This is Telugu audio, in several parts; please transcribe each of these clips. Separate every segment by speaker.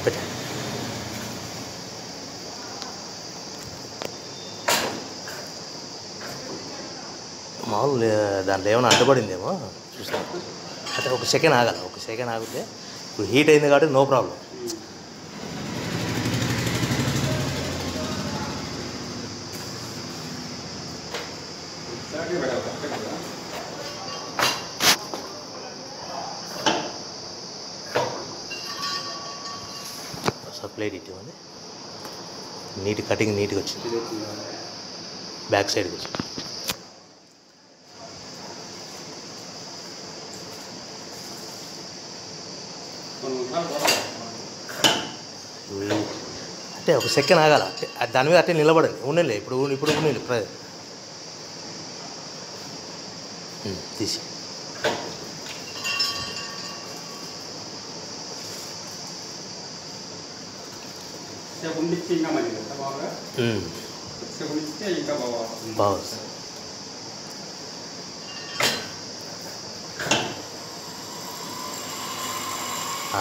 Speaker 1: పెట్టా మామూలు దాంట్లో ఏమైనా అడ్డుపడిందేమో చూస్తాం అంటే ఒక సెకండ్ ఆగాలి ఒక సెకండ్ ఆగితే ఇప్పుడు హీట్ అయింది కాబట్టి నో ప్రాబ్లం సప్లై ఇవ్వండి నీట్ కటింగ్ నీట్గా వచ్చింది బ్యాక్ సైడ్కి వచ్చింది ఉమ్. అంటే ఒక సెకండ్ ఆగాల అంటే దాని మీద అట్టే నిలబడండి ఉండలే ఇప్పుడు ఇప్పుడు ఉండండి ప్ర ఉమ్, తీసి
Speaker 2: సేపు ఉండిస్తే ఇంకా మంచిది ఎంత బాగా
Speaker 1: ఉమ్,
Speaker 2: సేపు ఉండిస్తే ఇంకా బాగా
Speaker 1: బాగుంది ఆ,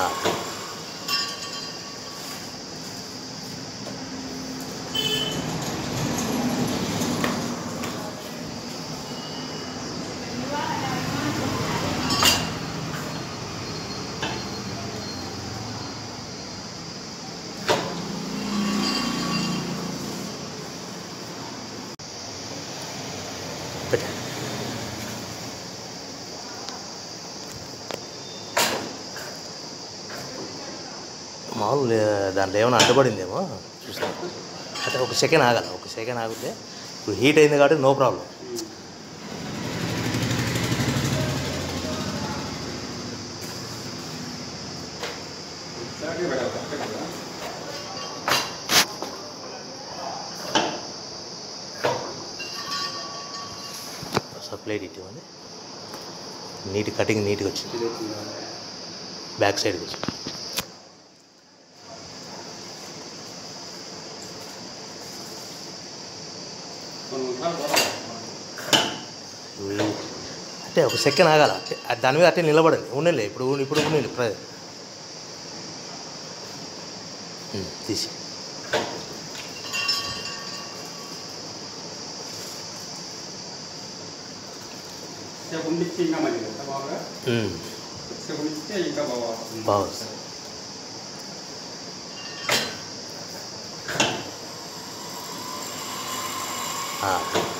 Speaker 1: పెట్టా మామూలు దాంట్లో ఏమైనా అడ్డుపడిందేమో చూస్తాం అంటే ఒక సెకండ్ ఆగాలి ఒక సెకండ్ ఆగితే ఇప్పుడు హీట్ అయింది కాబట్టి నో ప్రాబ్లం సప్లై ఇవ్వండి నీట్ కటింగ్ నీట్గా వచ్చింది బ్యాక్ సైడ్కి వచ్చింది ఉమ్. అంటే ఒక సెకండ్ ఆగాల అంటే దాని మీద అట్టే నిలబడండి ఉండలే ఇప్పుడు ఇప్పుడు ఉండండి ప్ర ఉమ్, తీసి
Speaker 2: సేపు ఉండిస్తే ఇంకా మంచిది ఎంత బాగా
Speaker 1: ఉమ్,
Speaker 2: సేపు ఉండిస్తే ఇంకా బాగా
Speaker 1: బాగుంది ఆ,